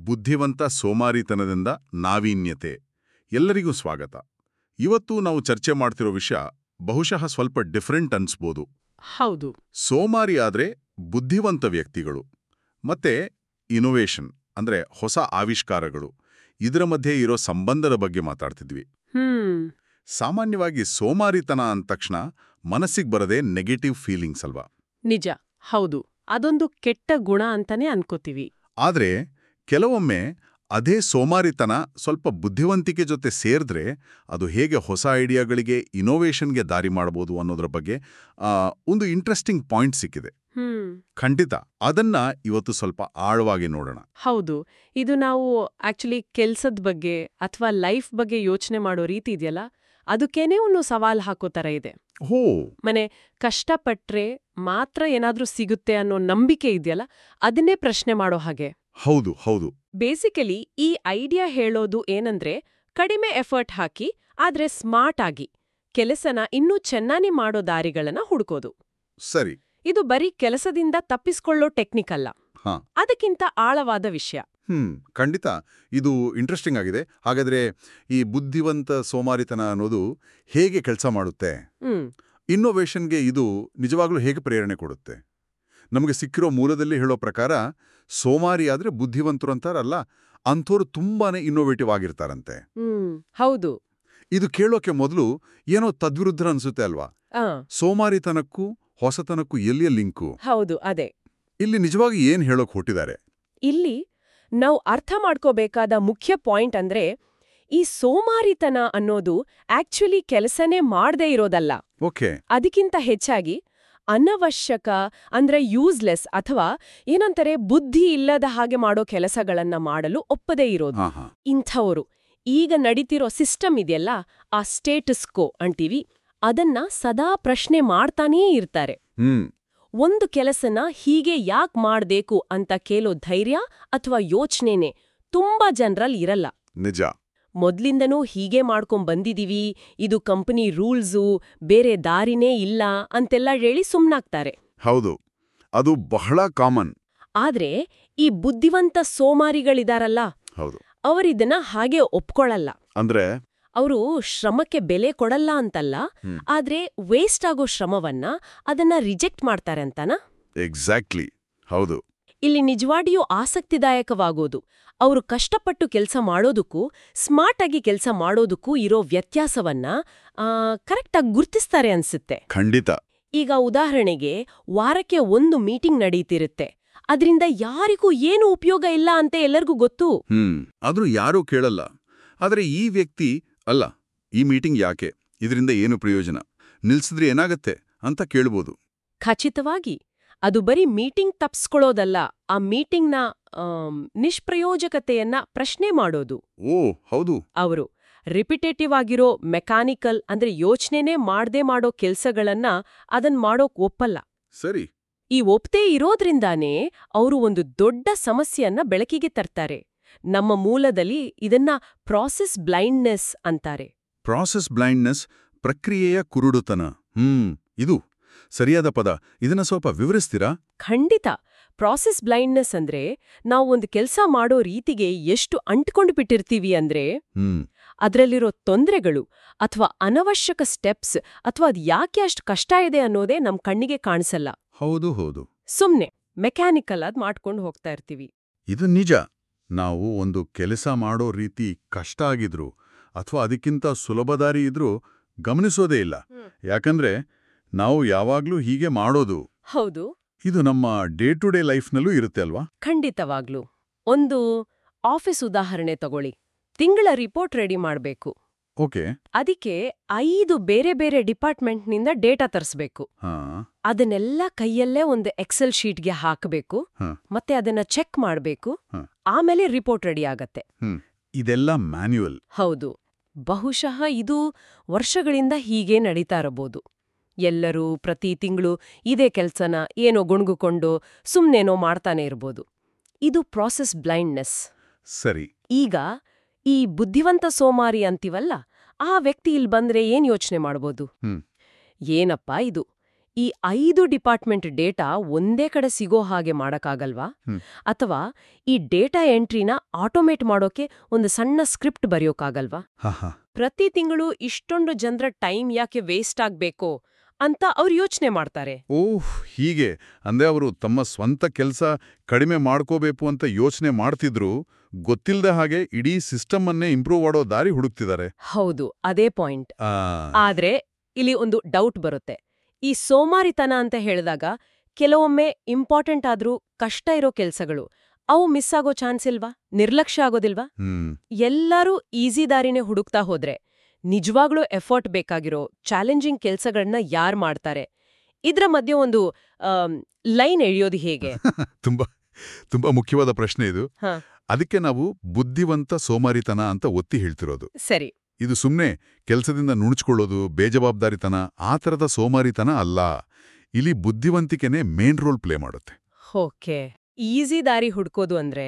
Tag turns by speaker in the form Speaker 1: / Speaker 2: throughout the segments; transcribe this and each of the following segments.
Speaker 1: ಬುದ್ಧಿವಂತ ಸೋಮಾರಿತನದಿಂದ ನಾವೀನ್ಯತೆ ಎಲ್ಲರಿಗೂ ಸ್ವಾಗತ ಇವತ್ತು ನಾವು ಚರ್ಚೆ ಮಾಡ್ತಿರೋ ವಿಷಯ ಬಹುಶಃ ಸ್ವಲ್ಪ ಡಿಫರೆಂಟ್ ಅನ್ಸ್ಬೋದು
Speaker 2: ಹೌದು
Speaker 1: ಸೋಮಾರಿ ಆದ್ರೆ ಬುದ್ಧಿವಂತ ವ್ಯಕ್ತಿಗಳು ಮತ್ತೆ ಇನೋವೇಷನ್ ಅಂದ್ರೆ ಹೊಸ ಆವಿಷ್ಕಾರಗಳು ಇದರ ಮಧ್ಯೆ ಇರೋ ಸಂಬಂಧದ ಬಗ್ಗೆ ಮಾತಾಡ್ತಿದ್ವಿ
Speaker 2: ಹ್ಮ್
Speaker 1: ಸಾಮಾನ್ಯವಾಗಿ ಸೋಮಾರಿತನ ಅಂದ ತಕ್ಷಣ ಮನಸ್ಸಿಗೆ ಬರದೆ ನೆಗೆಟಿವ್ ಫೀಲಿಂಗ್ಸ್ ಅಲ್ವಾ
Speaker 2: ನಿಜ ಹೌದು ಅದೊಂದು ಕೆಟ್ಟ ಗುಣ ಅಂತಾನೆ ಅನ್ಕೋತೀವಿ
Speaker 1: ಆದ್ರೆ ಕೆಲವೊಮ್ಮೆ ಅದೇ ಸೋಮಾರಿತನ ಸ್ವಲ್ಪ ಬುದ್ಧಿವಂತಿಕೆ ಜೊತೆ ಸೇರಿದ್ರೆ ಅದು ಹೇಗೆ ಹೊಸ ಐಡಿಯಾಗಳಿಗೆ ಇನೋವೇಷನ್ಗೆ ದಾರಿ ಮಾಡಬಹುದು ಅನ್ನೋದ್ರ ಬಗ್ಗೆ ಆ, ಒಂದು ಇಂಟ್ರೆಸ್ಟಿಂಗ್ ಪಾಯಿಂಟ್ ಸಿಕ್ಕಿದೆ
Speaker 2: ಹ್ಮ್
Speaker 1: ಖಂಡಿತ ಅದನ್ನ ಇವತ್ತು ಸ್ವಲ್ಪ ಆಳವಾಗಿ ನೋಡೋಣ
Speaker 2: ಹೌದು ಇದು ನಾವು ಆಕ್ಚುಲಿ ಕೆಲ್ಸದ ಬಗ್ಗೆ ಅಥವಾ ಲೈಫ್ ಬಗ್ಗೆ ಯೋಚನೆ ಮಾಡೋ ರೀತಿ ಇದೆಯಲ್ಲ ಅದಕ್ಕೇನೆ ಒಂದು ಸವಾಲ್ ಹಾಕೋ ತರ ಇದೆ
Speaker 1: ಹೋ
Speaker 2: ಮನೆ ಕಷ್ಟಪಟ್ರೆ ಮಾತ್ರ ಏನಾದ್ರೂ ಸಿಗುತ್ತೆ ಅನ್ನೋ ನಂಬಿಕೆ ಇದೆಯಲ್ಲ ಅದನ್ನೇ ಪ್ರಶ್ನೆ ಮಾಡೋ ಹಾಗೆ
Speaker 1: ಹೌದು ಹೌದು
Speaker 2: ಬೇಸಿಕಲಿ ಈ ಐಡಿಯಾ ಹೇಳೋದು ಏನಂದ್ರೆ ಕಡಿಮೆ ಎಫರ್ಟ್ ಹಾಕಿ ಆದ್ರೆ ಸ್ಮಾರ್ಟ್ ಆಗಿ ಕೆಲಸನ ಇನ್ನೂ ಚೆನ್ನಾಗಿ ಮಾಡೋ ದಾರಿಗಳನ್ನ ಹುಡುಕೋದು
Speaker 1: ಸರಿ
Speaker 2: ಇದು ಬರೀ ಕೆಲಸದಿಂದ ತಪ್ಪಿಸ್ಕೊಳ್ಳೋ ಟೆಕ್ನಿಕ್ ಅಲ್ಲ
Speaker 1: ಹಾ.
Speaker 2: ಅದಕ್ಕಿಂತ ಆಳವಾದ ವಿಷಯ
Speaker 1: ಹ್ಮ್ ಖಂಡಿತ ಇದು ಇಂಟ್ರೆಸ್ಟಿಂಗ್ ಆಗಿದೆ ಹಾಗಾದ್ರೆ ಈ ಬುದ್ಧಿವಂತ ಸೋಮಾರಿತನ ಅನ್ನೋದು ಹೇಗೆ ಕೆಲಸ ಮಾಡುತ್ತೆ
Speaker 2: ಹ್ಮ್
Speaker 1: ಇನ್ನೋವೇಷನ್ಗೆ ಇದು ನಿಜವಾಗ್ಲೂ ಹೇಗೆ ಪ್ರೇರಣೆ ಕೊಡುತ್ತೆ ನಮಗೆ ಸಿಕ್ಕಿರೋ ಮೂಲದಲ್ಲಿ ಹೇಳೋ ಪ್ರಕಾರ ಸೋಮಾರಿ ಆದ್ರೆ ಬುದ್ಧಿವಂತರು ಅಂತಾರಲ್ಲ ಅಂಥವ್ರು ತುಂಬಾನೇ ಇನ್ನೋವೇಟಿವ್ ಆಗಿರ್ತಾರಂತೆ
Speaker 2: ಹ್ಮ್ ಹೌದು
Speaker 1: ಇದು ಕೇಳೋಕೆ ಮೊದಲು ಏನೋ ತದ್ವಿರುದ್ಧ ಅನ್ಸುತ್ತೆ ಅಲ್ವಾ
Speaker 2: ಆ
Speaker 1: ಸೋಮಾರಿತನಕ್ಕೂ ಹೊಸತನಕ್ಕೂ ಎಲ್ಲಿಯ ಲಿಂಕು
Speaker 2: ಹೌದು ಅದೇ
Speaker 1: ಇಲ್ಲಿ ನಿಜವಾಗಿ ಏನ್ ಹೇಳೋಕ್ ಹೊಟ್ಟಿದ್ದಾರೆ
Speaker 2: ಇಲ್ಲಿ ನಾವು ಅರ್ಥ ಮಾಡ್ಕೋಬೇಕಾದ ಮುಖ್ಯ ಪಾಯಿಂಟ್ ಅಂದ್ರೆ ಈ ಸೋಮಾರಿತನ ಅನ್ನೋದು ಆಕ್ಚುಲಿ ಕೆಲಸನೇ ಮಾಡದೇ ಇರೋದಲ್ಲ
Speaker 1: ಓಕೆ
Speaker 2: ಅದಕ್ಕಿಂತ ಹೆಚ್ಚಾಗಿ ಅನವಶ್ಯಕ ಅಂದ್ರೆ ಯೂಸ್ಲೆಸ್ ಅಥವಾ ಏನಂತಾರೆ ಬುದ್ಧಿ ಇಲ್ಲದ ಹಾಗೆ ಮಾಡೋ ಕೆಲಸಗಳನ್ನ ಮಾಡಲು ಒಪ್ಪದೇ ಇರೋದು
Speaker 1: ಹಾ ಹಾ
Speaker 2: ಇಂಥವರು ಈಗ ನಡೀತಿರೋ ಸಿಸ್ಟಮ್ ಇದೆಯಲ್ಲ ಆ ಸ್ಟೇಟಸ್ ಕೋ ಅಂತೀವಿ ಅದನ್ನ ಸದಾ ಪ್ರಶ್ನೆ ಮಾಡ್ತಾನೇ ಇರ್ತಾರೆ
Speaker 1: ಹ್ಮ್
Speaker 2: ಒಂದು ಕೆಲಸನ ಹೀಗೆ ಯಾಕ್ ಮಾಡ್ಬೇಕು ಅಂತ ಕೇಳೋ ಧೈರ್ಯ ಅಥವಾ ಯೋಚನೆನೆ ತುಂಬಾ ಜನರಲ್ಲಿ ಇರಲ್ಲ
Speaker 1: ನಿಜ
Speaker 2: ಮೊದ್ಲಿಂದನೂ ಹೀಗೆ ಮಾಡ್ಕೊಂಡ್ ಬಂದಿದೀವಿ ಇದು ಕಂಪನಿ ರೂಲ್ಸು ಬೇರೆ ದಾರಿನೇ ಇಲ್ಲ ಅಂತೆಲ್ಲ ಹೇಳಿ ಸುಮ್ನಾಗ್ತಾರೆ
Speaker 1: ಹೌದು ಅದು ಬಹಳ ಕಾಮನ್
Speaker 2: ಆದ್ರೆ ಈ ಬುದ್ಧಿವಂತ ಸೋಮಾರಿಗಳಿದಾರಲ್ಲ
Speaker 1: ಹೌದು
Speaker 2: ಅವರಿದನ್ನ ಹಾಗೆ ಒಪ್ಕೊಳಲ್ಲ
Speaker 1: ಅಂದ್ರೆ
Speaker 2: ಅವರು ಶ್ರಮಕ್ಕೆ ಬೆಲೆ ಕೊಡಲ್ಲ ಅಂತಲ್ಲ
Speaker 1: ಹ್ಮ್.
Speaker 2: ಆದ್ರೆ ವೇಸ್ಟ್ ಆಗೋ ಶ್ರಮವನ್ನ ಅದನ್ನ ರಿಜೆಕ್ಟ್ ಮಾಡ್ತಾರೆ ಅಂತನಾ
Speaker 1: ಎಕ್ಸಾಕ್ಟ್ಲಿ ಹೌದು
Speaker 2: ಇಲ್ಲಿ ನಿಜವಾಗಿಯೂ ಆಸಕ್ತಿದಾಯಕವಾಗೋದು ಅವರು ಕಷ್ಟಪಟ್ಟು ಕೆಲಸ ಮಾಡೋದಕ್ಕೂ ಸ್ಮಾರ್ಟ್ ಆಗಿ ಕೆಲಸ ಮಾಡೋದಕ್ಕೂ ಇರೋ ವ್ಯತ್ಯಾಸವನ್ನ ಕರೆಕ್ಟಾಗಿ ಗುರ್ತಿಸ್ತಾರೆ ಅನ್ಸುತ್ತೆ
Speaker 1: ಖಂಡಿತ
Speaker 2: ಈಗ ಉದಾಹರಣೆಗೆ ವಾರಕ್ಕೆ ಒಂದು ಮೀಟಿಂಗ್ ನಡೀತಿರುತ್ತೆ ಅದ್ರಿಂದ ಯಾರಿಗೂ ಏನು ಉಪಯೋಗ ಇಲ್ಲ ಅಂತ ಎಲ್ಲರಿಗೂ ಗೊತ್ತು
Speaker 1: ಹ್ಮ್ ಆದ್ರೂ ಯಾರೂ ಕೇಳಲ್ಲ ಆದ್ರೆ ಈ ವ್ಯಕ್ತಿ ಅಲ್ಲ ಈ ಮೀಟಿಂಗ್ ಯಾಕೆ ಇದರಿಂದ ಏನು ಪ್ರಯೋಜನ ನಿಲ್ಸಿದ್ರೆ ಏನಾಗತ್ತೆ ಅಂತ ಕೇಳ್ಬೋದು
Speaker 2: ಖಚಿತವಾಗಿ ಅದು ಬರೀ ಮೀಟಿಂಗ್ ತಪ್ಸ್ಕೊಳ್ಳೋದಲ್ಲ ಆ ಮೀಟಿಂಗ್ನ ಆಮ್, ನಿಷ್ಪ್ರಯೋಜಕತೆಯನ್ನ ಪ್ರಶ್ನೆ ಮಾಡೋದು
Speaker 1: ಓ ಹೌದು
Speaker 2: ಅವರು ರಿಪಿಟೇಟಿವ್ ಆಗಿರೋ ಮೆಕ್ಯಾನಿಕಲ್ ಅಂದ್ರೆ ಯೋಚನೆನೇ ಮಾಡ್ದೇ ಮಾಡೋ ಕೆಲ್ಸಗಳನ್ನ ಅದನ್ ಮಾಡೋಕ್ ಒಪ್ಪಲ್ಲ
Speaker 1: ಸರಿ
Speaker 2: ಈ ಒಪ್ತೇ ಇರೋದ್ರಿಂದಾನೇ ಅವರು ಒಂದು ದೊಡ್ಡ ಸಮಸ್ಯೆಯನ್ನ ಬೆಳಕಿಗೆ ತರ್ತಾರೆ ನಮ್ಮ ಮೂಲದಲ್ಲಿ ಇದನ್ನ ಪ್ರಾಸೆಸ್ ಬ್ಲೈಂಡ್ನೆಸ್ ಅಂತಾರೆ
Speaker 1: ಪ್ರಾಸೆಸ್ ಬ್ಲೈಂಡ್ನೆಸ್ ಪ್ರಕ್ರಿಯೆಯ ಕುರುಡುತನ ಹ್ಮ್ ಇದು ಸರಿಯಾದ ಪದ ಇದನ್ನ ಸ್ವಲ್ಪ ವಿವರಿಸ್ತೀರಾ
Speaker 2: ಖಂಡಿತ ಪ್ರಾಸೆಸ್ ಬ್ಲೈಂಡ್ನೆಸ್ ಅಂದ್ರೆ ನಾವು ಒಂದು ಕೆಲಸ ಮಾಡೋ ರೀತಿಗೆ ಎಷ್ಟು ಅಂಟ್ಕೊಂಡು ಬಿಟ್ಟಿರ್ತೀವಿ ಅಂದ್ರೆ
Speaker 1: ಹ್ಮ್
Speaker 2: ಅದ್ರಲ್ಲಿರೋ ತೊಂದರೆಗಳು ಅಥವಾ ಅನವಶ್ಯಕ ಸ್ಟೆಪ್ಸ್ ಅಥವಾ ಅದ್ ಯಾಕೆ ಅಷ್ಟು ಕಷ್ಟ ಇದೆ ಅನ್ನೋದೇ ನಮ್ ಕಣ್ಣಿಗೆ ಕಾಣಿಸಲ್ಲ
Speaker 1: ಹೌದು ಹೌದು
Speaker 2: ಸುಮ್ನೆ ಮೆಕ್ಯಾನಿಕಲ್ ಅದ್ ಮಾಡ್ಕೊಂಡು ಹೋಗ್ತಾ ಇರ್ತೀವಿ
Speaker 1: ಇದು ನಿಜ ನಾವು ಒಂದು ಕೆಲಸ ಮಾಡೋ ರೀತಿ ಕಷ್ಟ ಆಗಿದ್ರು ಅಥವಾ ಅದಕ್ಕಿಂತ ಸುಲಭ ದಾರಿ ಇದ್ರೂ ಗಮನಿಸೋದೇ ಇಲ್ಲ
Speaker 2: ಹ್ಮ್.
Speaker 1: ಯಾಕಂದ್ರೆ ನಾವು ಯಾವಾಗ್ಲೂ ಹೀಗೆ ಮಾಡೋದು
Speaker 2: ಹೌದು
Speaker 1: ಇದು ನಮ್ಮ ಡೇ ಟು ಡೇ ಲೈಫ್ನಲ್ಲೂ ಇರುತ್ತೆ ಅಲ್ವಾ
Speaker 2: ಖಂಡಿತವಾಗ್ಲು ಒಂದು ಆಫೀಸ್ ಉದಾಹರಣೆ ತಗೊಳ್ಳಿ ತಿಂಗಳ ರಿಪೋರ್ಟ್ ರೆಡಿ ಮಾಡ್ಬೇಕು
Speaker 1: ಓಕೆ
Speaker 2: ಅದಕ್ಕೆ ಐದು ಬೇರೆ ಬೇರೆ ಡಿಪಾರ್ಟ್ಮೆಂಟ್ನಿಂದ ಡೇಟಾ ತರಿಸ್ಬೇಕು
Speaker 1: ಹಾ
Speaker 2: ಅದನ್ನೆಲ್ಲ ಕೈಯಲ್ಲೇ ಒಂದು ಎಕ್ಸೆಲ್ ಶೀಟ್ಗೆ ಹಾಕಬೇಕು
Speaker 1: ಹ.
Speaker 2: ಮತ್ತೆ ಅದನ್ನ ಚೆಕ್ ಮಾಡ್ಬೇಕು
Speaker 1: ಹ.
Speaker 2: ಆಮೇಲೆ ರಿಪೋರ್ಟ್ ರೆಡಿ ಆಗತ್ತೆ
Speaker 1: ಇದೆಲ್ಲ ಮ್ಯಾನ್ಯುಯಲ್
Speaker 2: ಹೌದು ಬಹುಶಃ ಇದು ವರ್ಷಗಳಿಂದ ಹೀಗೆ ನಡೀತಾ ಇರಬಹುದು ಎಲ್ಲರೂ ಪ್ರತಿ ತಿಂಗಳು ಇದೇ ಕೆಲ್ಸನ ಏನೋ ಗುಣ್ಗುಕೊಂಡು ಸುಮ್ನೇನೋ ಮಾಡ್ತಾನೆ ಇರ್ಬೋದು ಇದು ಪ್ರಾಸೆಸ್ ಬ್ಲೈಂಡ್ನೆಸ್
Speaker 1: ಸರಿ
Speaker 2: ಈಗ ಈ ಬುದ್ಧಿವಂತ ಸೋಮಾರಿ ಅಂತೀವಲ್ಲ ಆ ವ್ಯಕ್ತಿ ಇಲ್ಲಿ ಬಂದ್ರೆ ಏನ್ ಯೋಚನೆ ಮಾಡ್ಬೋದು
Speaker 1: ಹ್ಮ್.
Speaker 2: ಏನಪ್ಪಾ ಇದು ಈ ಐದು ಡಿಪಾರ್ಟ್ಮೆಂಟ್ ಡೇಟಾ ಒಂದೇ ಕಡೆ ಸಿಗೋ ಹಾಗೆ ಮಾಡಕ್ಕಾಗಲ್ವಾ
Speaker 1: ಹ್ಮ್.
Speaker 2: ಅಥವಾ ಈ ಡೇಟಾ ಎಂಟ್ರಿನ ಆಟೋಮೇಟ್ ಮಾಡೋಕೆ ಒಂದು ಸಣ್ಣ ಸ್ಕ್ರಿಪ್ಟ್ ಬರೆಯೋಕ್ಕಾಗಲ್ವಾ
Speaker 1: ಹಾ ಹಾ
Speaker 2: ಪ್ರತಿ ತಿಂಗಳು ಇಷ್ಟೊಂದು ಜನರ ಟೈಮ್ ಯಾಕೆ ವೇಸ್ಟ್ ಆಗ್ಬೇಕು ಅಂತ ಅವ್ರು ಯೋಚನೆ ಮಾಡ್ತಾರೆ
Speaker 1: ಓಹ್ ಹೀಗೆ ಅಂದ್ರೆ ಅವರು ತಮ್ಮ ಸ್ವಂತ ಕೆಲಸ ಕಡಿಮೆ ಮಾಡ್ಕೋಬೇಕು ಅಂತ ಯೋಚನೆ ಮಾಡ್ತಿದ್ರು ಗೊತ್ತಿಲ್ಲದ ಹಾಗೆ ಇಡೀ ಸಿಸ್ಟಮ್ ಅನ್ನೇ ಇಂಪ್ರೂವ್ ಮಾಡೋ ದಾರಿ ಹುಡುಕ್ತಿದ್ದಾರೆ
Speaker 2: ಹೌದು ಅದೇ ಪಾಯಿಂಟ್
Speaker 1: ಆ,
Speaker 2: ಆದ್ರೆ ಇಲ್ಲಿ ಒಂದು ಡೌಟ್ ಬರುತ್ತೆ ಈ ಸೋಮಾರಿತನ ಅಂತ ಹೇಳಿದಾಗ ಕೆಲವೊಮ್ಮೆ ಇಂಪಾರ್ಟೆಂಟ್ ಆದ್ರೂ ಕಷ್ಟ ಇರೋ ಕೆಲ್ಸಗಳು ಅವು ಮಿಸ್ ಆಗೋ ಚಾನ್ಸ್ ಇಲ್ವಾ ನಿರ್ಲಕ್ಷ್ಯ ಆಗೋದಿಲ್ವಾ
Speaker 1: ಹ್ಮ್
Speaker 2: ಎಲ್ಲರೂ ಈಸಿ ದಾರಿನೇ ಹುಡುಕ್ತಾ ಹೋದ್ರೆ ನಿಜವಾಗ್ಲೂ ಎಫರ್ಟ್ ಬೇಕಾಗಿರೋ ಚಾಲೆಂಜಿಂಗ್ ಕೆಲ್ಸಗಳನ್ನ ಯಾರ್ ಮಾಡ್ತಾರೆ ಇದ್ರ ಮಧ್ಯೆ ಒಂದು ಲೈನ್ ಎಳೆಯೋದು ಹೇಗೆ
Speaker 1: ತುಂಬಾ ತುಂಬಾ ಮುಖ್ಯವಾದ ಪ್ರಶ್ನೆ ಇದು
Speaker 2: ಹಾ.
Speaker 1: ಅದಕ್ಕೆ ನಾವು ಬುದ್ಧಿವಂತ ಸೋಮಾರಿತನ ಅಂತ ಒತ್ತಿ ಹೇಳ್ತಿರೋದು
Speaker 2: ಸರಿ
Speaker 1: ಇದು ಸುಮ್ನೆ ಕೆಲಸದಿಂದ ನುಣುಚ್ಕೊಳ್ಳೋದು ಬೇಜವಾಬ್ದಾರಿತನ ಆ ಥರದ ಸೋಮಾರಿತನ ಅಲ್ಲ ಇಲ್ಲಿ ಬುದ್ಧಿವಂತಿಕೆನೇ ಮೇನ್ ರೋಲ್ ಪ್ಲೇ ಮಾಡುತ್ತೆ
Speaker 2: ಓಕೆ ಈಸಿ ದಾರಿ ಹುಡ್ಕೋದು ಅಂದ್ರೆ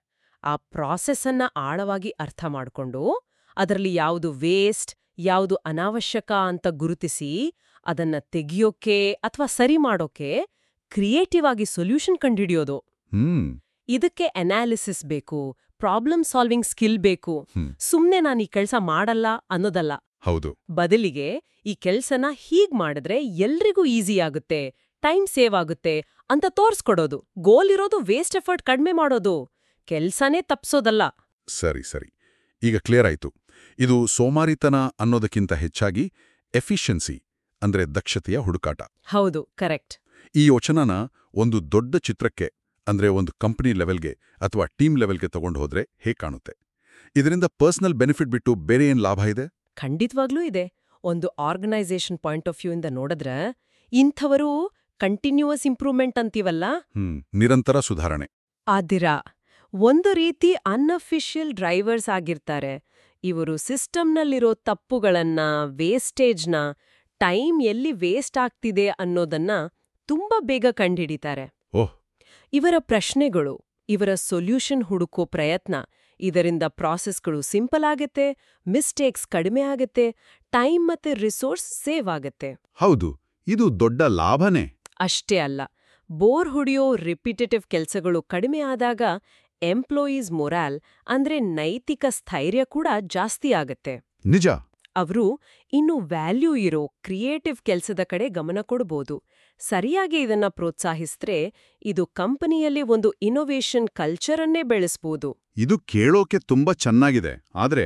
Speaker 2: ಆ ಪ್ರಾಸೆಸ್ ಅನ್ನ ಆಳವಾಗಿ ಅರ್ಥ ಮಾಡ್ಕೊಂಡು ಅದರಲ್ಲಿ ಯಾವುದು ವೇಸ್ಟ್ ಯಾವುದು ಅನಾವಶ್ಯಕ ಅಂತ ಗುರುತಿಸಿ ಅದನ್ನ ತೆಗಿಯೋಕೆ ಅಥವಾ ಸರಿ ಮಾಡೋಕೆ ಕ್ರಿಯೇಟಿವ್ ಆಗಿ ಸೊಲ್ಯೂಷನ್ ಕಂಡುಹಿಡಿಯೋದು
Speaker 1: ಹ್ಮ್
Speaker 2: ಇದಕ್ಕೆ ಅನಾಲಿಸಿಸ್ ಬೇಕು ಪ್ರಾಬ್ಲಮ್ ಸಾಲ್ವಿಂಗ್ ಸ್ಕಿಲ್ ಬೇಕು
Speaker 1: ಹ್ಮ್.
Speaker 2: ಸುಮ್ನೆ ನಾನು ಈ ಕೆಲ್ಸ ಮಾಡಲ್ಲ ಅನ್ನೋದಲ್ಲ
Speaker 1: ಹೌದು
Speaker 2: ಬದಲಿಗೆ ಈ ಕೆಲ್ಸನ ಹೀಗ್ ಮಾಡಿದ್ರೆ ಎಲ್ರಿಗೂ ಈಸಿ ಆಗುತ್ತೆ ಟೈಮ್ ಸೇವ್ ಆಗುತ್ತೆ ಅಂತ ತೋರ್ಸ್ಕೊಡೋದು ಗೋಲ್ ಇರೋದು ವೇಸ್ಟ್ ಎಫರ್ಟ್ ಕಡಿಮೆ ಮಾಡೋದು ಕೆಲ್ಸನೇ ತಪ್ಸೋದಲ್ಲ
Speaker 1: ಸರಿ ಸರಿ ಈಗ ಕ್ಲಿಯರ್ ಆಯ್ತು ಇದು ಸೋಮಾರಿತನ ಅನ್ನೋದಕ್ಕಿಂತ ಹೆಚ್ಚಾಗಿ ಎಫಿಷಿಯನ್ಸಿ ಅಂದ್ರೆ ದಕ್ಷತೆಯ ಹುಡುಕಾಟ
Speaker 2: ಹೌದು ಕರೆಕ್ಟ್
Speaker 1: ಈ ಯೋಚನನ ಒಂದು ದೊಡ್ಡ ಚಿತ್ರಕ್ಕೆ ಅಂದ್ರೆ ಒಂದು ಕಂಪನಿ ಲೆವೆಲ್ಗೆ ಅಥವಾ ಟೀಮ್ ಲೆವೆಲ್ಗೆ ತಗೊಂಡು ಹೋದ್ರೆ ಹೇಗೆ ಕಾಣುತ್ತೆ ಇದರಿಂದ ಪರ್ಸನಲ್ ಬೆನಿಫಿಟ್ ಬಿಟ್ಟು ಬೇರೆ ಏನ್ ಲಾಭ ಇದೆ
Speaker 2: ಖಂಡಿತವಾಗ್ಲೂ ಇದೆ ಒಂದು ಆರ್ಗನೈಸೇಷನ್ ಪಾಯಿಂಟ್ ಆಫ್ ವ್ಯೂ ಇಂದ ನೋಡಿದ್ರೆ ಇಂಥವರು ಕಂಟಿನ್ಯೂಯಸ್ ಇಂಪ್ರೂವ್ಮೆಂಟ್ ಅಂತೀವಲ್ಲ
Speaker 1: ಹ್ಮ್ ನಿರಂತರ ಸುಧಾರಣೆ
Speaker 2: ಆದಿರ ಒಂದು ರೀತಿ ಅನ್ಅಫಿಷಿಯಲ್ ಡ್ರೈವರ್ಸ್ ಆಗಿರ್ತಾರೆ ಇವರು ಸಿಸ್ಟಮ್ನಲ್ಲಿರೋ ತಪ್ಪುಗಳನ್ನ ವೇಸ್ಟೇಜ್ನ ಟೈಮ್ ಎಲ್ಲಿ ವೇಸ್ಟ್ ಆಗ್ತಿದೆ ಅನ್ನೋದನ್ನ ತುಂಬಾ ಬೇಗ ಕಂಡ್ಹಿಡಿತಾರೆ
Speaker 1: ಓಹ್
Speaker 2: ಇವರ ಪ್ರಶ್ನೆಗಳು ಇವರ ಸೊಲ್ಯೂಷನ್ ಹುಡುಕೋ ಪ್ರಯತ್ನ ಇದರಿಂದ ಪ್ರಾಸೆಸ್ಗಳು ಸಿಂಪಲ್ ಆಗತ್ತೆ ಮಿಸ್ಟೇಕ್ಸ್ ಕಡಿಮೆ ಆಗತ್ತೆ ಟೈಮ್ ಮತ್ತೆ ರಿಸೋರ್ಸ್ ಸೇವ್ ಆಗತ್ತೆ
Speaker 1: ಹೌದು ಇದು ದೊಡ್ಡ ಲಾಭನೇ
Speaker 2: ಅಷ್ಟೇ ಅಲ್ಲ ಬೋರ್ ಹೊಡೆಯೋ ರಿಪಿಟೇಟಿವ್ ಕೆಲ್ಸಗಳು ಕಡಿಮೆ ಆದಾಗ ಎಂಪ್ಲಾಯೀಸ್ ಮೊರಾಲ್ ಅಂದ್ರೆ ನೈತಿಕ ಸ್ಥೈರ್ಯ ಕೂಡ ಜಾಸ್ತಿ ಆಗತ್ತೆ
Speaker 1: ನಿಜ
Speaker 2: ಅವರು ಇನ್ನು ವ್ಯಾಲ್ಯೂ ಇರೋ ಕ್ರಿಯೇಟಿವ್ ಕೆಲ್ಸದ ಕಡೆ ಗಮನ ಕೊಡ್ಬೋದು ಸರಿಯಾಗಿ ಇದನ್ನ ಪ್ರೋತ್ಸಾಹಿಸಿದ್ರೆ ಇದು ಕಂಪನಿಯಲ್ಲಿ ಒಂದು ಇನೋವೇಷನ್ ಕಲ್ಚರನ್ನೇ ಬೆಳೆಸ್ಬೋದು
Speaker 1: ಇದು ಕೇಳೋಕೆ ತುಂಬಾ ಚೆನ್ನಾಗಿದೆ ಆದ್ರೆ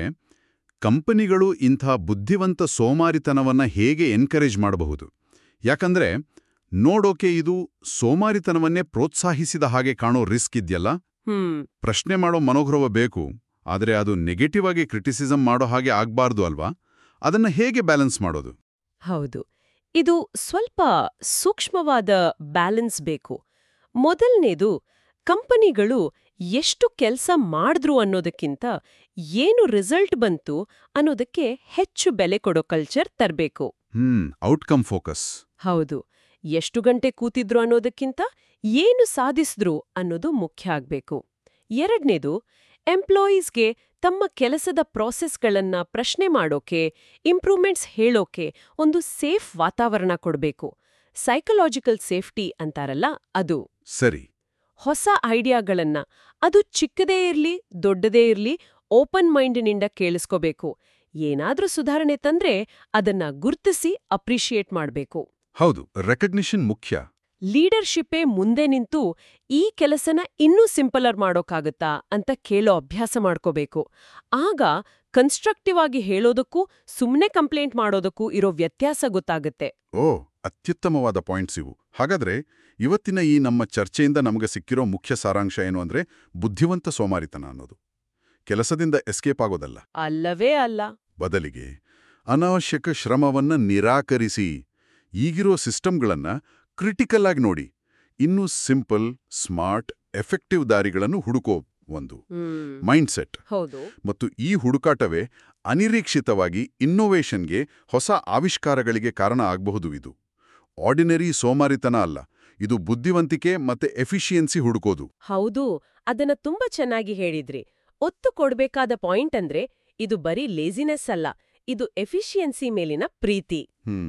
Speaker 1: ಕಂಪನಿಗಳು ಇಂಥ ಬುದ್ಧಿವಂತ ಸೋಮಾರಿತನವನ್ನ ಹೇಗೆ ಎನ್ಕರೇಜ್ ಮಾಡಬಹುದು ಯಾಕಂದ್ರೆ ನೋಡೋಕೆ ಇದು ಸೋಮಾರಿತನವನ್ನೇ ಪ್ರೋತ್ಸಾಹಿಸಿದ ಹಾಗೆ ಕಾಣೋ ರಿಸ್ಕ್ ಇದೆಯಲ್ಲ
Speaker 2: ಹ್ಮ್
Speaker 1: ಪ್ರಶ್ನೆ ಮಾಡೋ ಮನೋಗ್ರಹ ಬೇಕು ಆದರೆ ಅದು ನೆಗೆಟಿವ್ ಆಗಿ ಕ್ರಿಟಿಸಿಸಮ್ ಮಾಡೋ ಹಾಗೆ ಆಗ್ಬಾರ್ದು ಅಲ್ವಾ ಅದನ್ನ ಹೇಗೆ ಬ್ಯಾಲೆನ್ಸ್ ಮಾಡೋದು
Speaker 2: ಹೌದು ಇದು ಸ್ವಲ್ಪ ಸೂಕ್ಷ್ಮವಾದ ಬ್ಯಾಲೆನ್ಸ್ ಬೇಕು ಮೊದಲನೇದು ಕಂಪನಿಗಳು ಎಷ್ಟು ಕೆಲಸ ಮಾಡಿದ್ರು ಅನ್ನೋದಕ್ಕಿಂತ ಏನು ರಿಸಲ್ಟ್ ಬಂತು ಅನ್ನೋದಕ್ಕೆ ಹೆಚ್ಚು ಬೆಲೆ ಕೊಡೋ ಕಲ್ಚರ್ ತರಬೇಕು
Speaker 1: ಹ್ಮ್ ಔಟ್ಕಮ್ ಫೋಕಸ್
Speaker 2: ಹೌದು ಎಷ್ಟು ಗಂಟೆ ಕೂತಿದ್ರು ಅನ್ನೋದಕ್ಕಿಂತ ಏನು ಸಾಧಿಸಿದ್ರು ಅನ್ನೋದು ಮುಖ್ಯ ಆಗ್ಬೇಕು ಎರಡನೇದು ಎಂಪ್ಲಾಯೀಸ್ಗೆ ತಮ್ಮ ಕೆಲಸದ ಪ್ರಾಸೆಸ್ಗಳನ್ನ ಪ್ರಶ್ನೆ ಮಾಡೋಕೆ ಇಂಪ್ರೂವ್ಮೆಂಟ್ಸ್ ಹೇಳೋಕೆ ಒಂದು ಸೇಫ್ ವಾತಾವರಣ ಕೊಡಬೇಕು ಸೈಕಲಾಜಿಕಲ್ ಸೇಫ್ಟಿ ಅಂತಾರಲ್ಲ ಅದು
Speaker 1: ಸರಿ
Speaker 2: ಹೊಸ ಐಡಿಯಾಗಳನ್ನ ಅದು ಚಿಕ್ಕದೇ ಇರ್ಲಿ ದೊಡ್ಡದೇ ಇರ್ಲಿ ಓಪನ್ ಮೈಂಡಿನಿಂದ ಕೇಳಿಸ್ಕೋಬೇಕು ಏನಾದ್ರೂ ಸುಧಾರಣೆ ತಂದ್ರೆ ಅದನ್ನ ಗುರ್ತಿಸಿ ಅಪ್ರಿಷಿಯೇಟ್ ಮಾಡ್ಬೇಕು
Speaker 1: ಹೌದು ರೆಕಗ್ನಿಷನ್ ಮುಖ್ಯ
Speaker 2: ಲೀಡರ್ಶಿಪ್ಪೇ ಮುಂದೆ ನಿಂತು ಈ ಕೆಲಸನ ಇನ್ನೂ ಸಿಂಪಲರ್ ಮಾಡೋಕ್ಕಾಗತ್ತಾ ಅಂತ ಕೇಳೋ ಅಭ್ಯಾಸ ಮಾಡ್ಕೋಬೇಕು ಆಗ ಕನ್ಸ್ಟ್ರಕ್ಟಿವ್ ಆಗಿ ಹೇಳೋದಕ್ಕೂ ಸುಮ್ನೆ ಕಂಪ್ಲೇಂಟ್ ಮಾಡೋದಕ್ಕೂ ಇರೋ ವ್ಯತ್ಯಾಸ ಗೊತ್ತಾಗುತ್ತೆ
Speaker 1: ಓ ಅತ್ಯುತ್ತಮವಾದ ಪಾಯಿಂಟ್ಸ್ ಇವು ಹಾಗಾದ್ರೆ ಇವತ್ತಿನ ಈ ನಮ್ಮ ಚರ್ಚೆಯಿಂದ ನಮಗೆ ಸಿಕ್ಕಿರೋ ಮುಖ್ಯ ಸಾರಾಂಶ ಏನು ಅಂದ್ರೆ ಬುದ್ಧಿವಂತ ಸೋಮಾರಿತನ ಅನ್ನೋದು ಕೆಲಸದಿಂದ ಎಸ್ಕೇಪ್ ಆಗೋದಲ್ಲ
Speaker 2: ಅಲ್ಲವೇ ಅಲ್ಲ
Speaker 1: ಬದಲಿಗೆ ಅನಾವಶ್ಯಕ ಶ್ರಮವನ್ನ ನಿರಾಕರಿಸಿ ಈಗಿರೋ ಸಿಸ್ಟಮ್ಗಳನ್ನ ಕ್ರಿಟಿಕಲ್ ಆಗಿ ನೋಡಿ ಇನ್ನೂ ಸಿಂಪಲ್ ಸ್ಮಾರ್ಟ್ ಎಫೆಕ್ಟಿವ್ ದಾರಿಗಳನ್ನು ಹುಡುಕೋ ಒಂದು
Speaker 2: ಹ್ಮ್
Speaker 1: ಮೈಂಡ್ಸೆಟ್
Speaker 2: ಹೌದು
Speaker 1: ಮತ್ತು ಈ ಹುಡುಕಾಟವೇ ಅನಿರೀಕ್ಷಿತವಾಗಿ ಇನ್ನೋವೇಷನ್ಗೆ ಹೊಸ ಆವಿಷ್ಕಾರಗಳಿಗೆ ಕಾರಣ ಆಗಬಹುದು ಇದು ಆರ್ಡಿನರಿ ಸೋಮಾರಿತನ ಅಲ್ಲ ಇದು ಬುದ್ಧಿವಂತಿಕೆ ಮತ್ತೆ ಎಫಿಷಿಯನ್ಸಿ ಹುಡುಕೋದು
Speaker 2: ಹೌದು ಅದನ್ನ ತುಂಬಾ ಚೆನ್ನಾಗಿ ಹೇಳಿದ್ರಿ ಒತ್ತು ಕೊಡ್ಬೇಕಾದ ಪಾಯಿಂಟ್ ಅಂದ್ರೆ ಇದು ಬರೀ ಲೇಸಿನೆಸ್ ಅಲ್ಲ ಇದು ಎಫಿಷಿಯನ್ಸಿ ಮೇಲಿನ ಪ್ರೀತಿ
Speaker 1: ಹ್ಮ್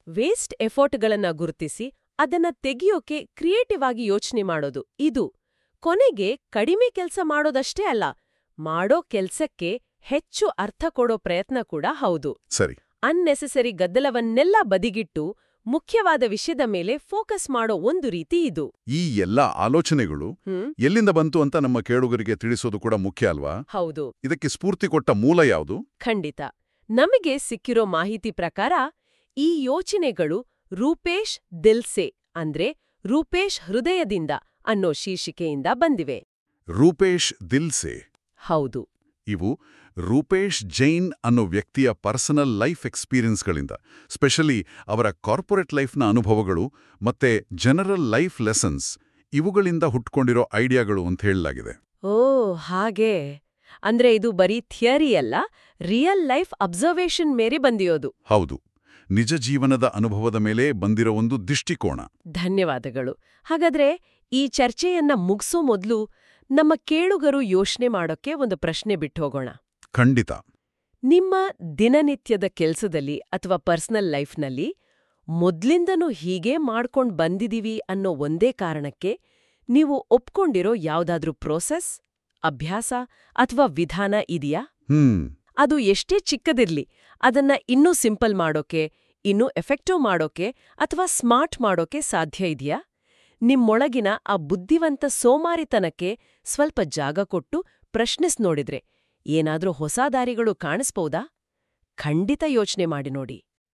Speaker 2: ವೇಸ್ಟ್ ಎಫರ್ಟ್ಗಳನ್ನ ಗುರುತಿಸಿ ಅದನ್ನ ತೆಗಿಯೋಕೆ ಕ್ರಿಯೇಟಿವ್ ಆಗಿ ಯೋಚನೆ ಮಾಡೋದು ಇದು ಕೊನೆಗೆ ಕಡಿಮೆ ಕೆಲ್ಸ ಮಾಡೋದಷ್ಟೇ ಅಲ್ಲ ಮಾಡೋ ಕೆಲ್ಸಕ್ಕೆ ಹೆಚ್ಚು ಅರ್ಥ ಕೊಡೋ ಪ್ರಯತ್ನ ಕೂಡ ಹೌದು
Speaker 1: ಸರಿ
Speaker 2: ಅನ್ನೆಸೆಸರಿ ಗದ್ದಲವನ್ನೆಲ್ಲ ಬದಿಗಿಟ್ಟು ಮುಖ್ಯವಾದ ವಿಷಯದ ಮೇಲೆ ಫೋಕಸ್ ಮಾಡೋ ಒಂದು ರೀತಿ ಇದು
Speaker 1: ಈ ಎಲ್ಲ ಆಲೋಚನೆಗಳು
Speaker 2: ಹ್ಮ್
Speaker 1: ಎಲ್ಲಿಂದ ಬಂತು ಅಂತ ನಮ್ಮ ಕೇಳುಗರಿಗೆ ತಿಳಿಸೋದು ಕೂಡ ಮುಖ್ಯ ಅಲ್ವಾ
Speaker 2: ಹೌದು
Speaker 1: ಇದಕ್ಕೆ ಸ್ಫೂರ್ತಿ ಕೊಟ್ಟ ಮೂಲ ಯಾವುದು
Speaker 2: ಖಂಡಿತ ನಮಗೆ ಸಿಕ್ಕಿರೋ ಮಾಹಿತಿ ಪ್ರಕಾರ ಈ ಯೋಚನೆಗಳು ರೂಪೇಶ್ ದಿಲ್ಸೆ ಅಂದ್ರೆ ರೂಪೇಶ್ ಹೃದಯದಿಂದ ಅನ್ನೋ ಶೀರ್ಷಿಕೆಯಿಂದ ಬಂದಿವೆ
Speaker 1: ರೂಪೇಶ್ ದಿಲ್ಸೆ
Speaker 2: ಹೌದು
Speaker 1: ಇವು ರೂಪೇಶ್ ಜೈನ್ ಅನ್ನೋ ವ್ಯಕ್ತಿಯ ಪರ್ಸನಲ್ ಲೈಫ್ ಎಕ್ಸ್ಪೀರಿಯನ್ಸ್ಗಳಿಂದ ಸ್ಪೆಷಲಿ ಅವರ ಕಾರ್ಪೊರೇಟ್ ಲೈಫ್ನ ಅನುಭವಗಳು ಮತ್ತೆ ಜನರಲ್ ಲೈಫ್ ಲೆಸನ್ಸ್ ಇವುಗಳಿಂದ ಹುಟ್ಕೊಂಡಿರೋ ಐಡಿಯಾಗಳು ಅಂತ ಹೇಳಲಾಗಿದೆ
Speaker 2: ಓ ಹಾಗೆ ಅಂದ್ರೆ ಇದು ಬರೀ ಥಿಯರಿ ಅಲ್ಲ ರಿಯಲ್ ಲೈಫ್ ಅಬ್ಸರ್ವೇಷನ್ ಮೇರೆ ಬಂದಿಯೋದು
Speaker 1: ಹೌದು ನಿಜ ಜೀವನದ ಅನುಭವದ ಮೇಲೆ ಬಂದಿರೋ ಒಂದು ದೃಷ್ಟಿಕೋನ
Speaker 2: ಧನ್ಯವಾದಗಳು ಹಾಗಾದ್ರೆ ಈ ಚರ್ಚೆಯನ್ನ ಮುಗ್ಸೋ ಮೊದ್ಲು ನಮ್ಮ ಕೇಳುಗರು ಯೋಚನೆ ಮಾಡೋಕೆ ಒಂದು ಪ್ರಶ್ನೆ ಬಿಟ್ಟೋಗೋಣ
Speaker 1: ಖಂಡಿತ
Speaker 2: ನಿಮ್ಮ ದಿನನಿತ್ಯದ ಕೆಲ್ಸದಲ್ಲಿ ಅಥವಾ ಪರ್ಸನಲ್ ಲೈಫ್ನಲ್ಲಿ ಮೊದ್ಲಿಂದನೂ ಹೀಗೇ ಮಾಡ್ಕೊಂಡ್ ಬಂದಿದೀವಿ ಅನ್ನೋ ಒಂದೇ ಕಾರಣಕ್ಕೆ ನೀವು ಒಪ್ಕೊಂಡಿರೋ ಯಾವ್ದಾದ್ರೂ ಪ್ರೋಸೆಸ್ ಅಭ್ಯಾಸ ಅಥವಾ ವಿಧಾನ ಇದೆಯಾ
Speaker 1: ಹ್ಮ್
Speaker 2: ಅದು ಎಷ್ಟೇ ಚಿಕ್ಕದಿರ್ಲಿ ಅದನ್ನ ಇನ್ನೂ ಸಿಂಪಲ್ ಮಾಡೋಕೆ ಇನ್ನೂ ಎಫೆಕ್ಟಿವ್ ಮಾಡೋಕೆ ಅಥವಾ ಸ್ಮಾರ್ಟ್ ಮಾಡೋಕೆ ಸಾಧ್ಯ ಇದೆಯಾ ನಿಮ್ಮೊಳಗಿನ ಆ ಬುದ್ಧಿವಂತ ಸೋಮಾರಿತನಕ್ಕೆ ಸ್ವಲ್ಪ ಜಾಗ ಕೊಟ್ಟು ಪ್ರಶ್ನಿಸ್ ನೋಡಿದ್ರೆ ಏನಾದ್ರೂ ಹೊಸ ದಾರಿಗಳು ಕಾಣಿಸ್ಬೋದಾ ಖಂಡಿತ ಯೋಚನೆ ಮಾಡಿ ನೋಡಿ